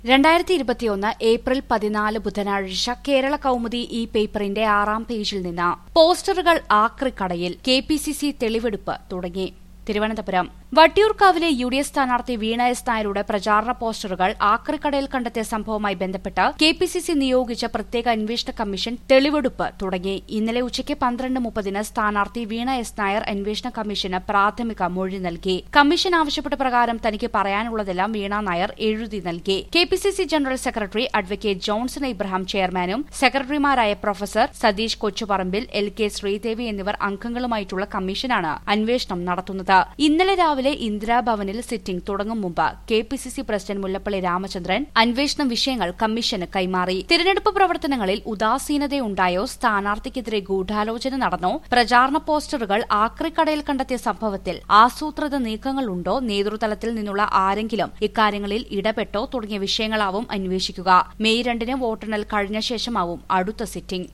രണ്ടായിരത്തി ഇരുപത്തിയൊന്ന് ഏപ്രിൽ പതിനാല് ബുധനാഴ്ച കേരള കൗമുദി ഈ പേപ്പറിന്റെ ആറാം പേജിൽ നിന്ന് പോസ്റ്ററുകൾ ആക്രിക്കടയിൽ കെ പി സി സി തെളിവെടുപ്പ് തുടങ്ങി തിരുവനന്തപുരം വട്ടിയൂർക്കാവിലെ യു ഡി എഫ് സ്ഥാനാർത്ഥി വീണ എസ് നായരുടെ പ്രചാരണ പോസ്റ്ററുകൾ ആക്രിക്കടയിൽ കണ്ടെത്തിയ സംഭവവുമായി ബന്ധപ്പെട്ട് കെ പി സി സി നിയോഗിച്ച പ്രത്യേക അന്വേഷണ കമ്മീഷൻ തെളിവെടുപ്പ് തുടങ്ങി ഇന്നലെ ഉച്ചയ്ക്ക് പന്ത്രണ്ട് മുപ്പതിന് സ്ഥാനാർത്ഥി വീണ എസ് നായർ അന്വേഷണ കമ്മീഷന് പ്രാഥമിക മൊഴി നൽകി കമ്മീഷൻ ആവശ്യപ്പെട്ട പ്രകാരം തനിക്ക് പറയാനുള്ളതെല്ലാം വീണ നായർ എഴുതി നൽകി K P C C general secretary advocate Johnson Ibrahim ചെയർമാനും സെക്രട്ടറിമാരായ professor Satheesh Kochuparambil L K Sreedevi എന്നിവർ അംഗങ്ങളുമായിട്ടുള്ള കമ്മീഷനാണ് അന്വേഷണം നടത്തുന്നത് ഇന്നലെ രാവിലെ ഇന്ദിരാഭവനിൽ സിറ്റിംഗ് തുടങ്ങും മുമ്പ് K P C C president Mullappally Ramachandran അന്വേഷണ വിഷയങ്ങൾ കമ്മീഷന് കൈമാറി തിരഞ്ഞെടുപ്പ് പ്രവർത്തനങ്ങളിൽ ഉദാസീനതയുണ്ടായോ സ്ഥാനാർത്ഥിക്കെതിരെ ഗൂഢാലോചന നടന്നോ പ്രചാരണ പോസ്റ്ററുകൾ ആക്രിക്കടയിൽ കണ്ടെത്തിയ സംഭവത്തിൽ ആസൂത്രിത നീക്കങ്ങളുണ്ടോ നേതൃതലത്തിൽ നിന്നുള്ള ആരെങ്കിലും ഇക്കാര്യങ്ങളിൽ ഇടപെട്ടോ തുടങ്ങിയ വിഷയങ്ങളാവും അന്വേഷിക്കുക മെയ് രണ്ടിന് വോട്ടെണ്ണൽ കഴിഞ്ഞ ശേഷമാവും അടുത്ത സിറ്റിംഗ്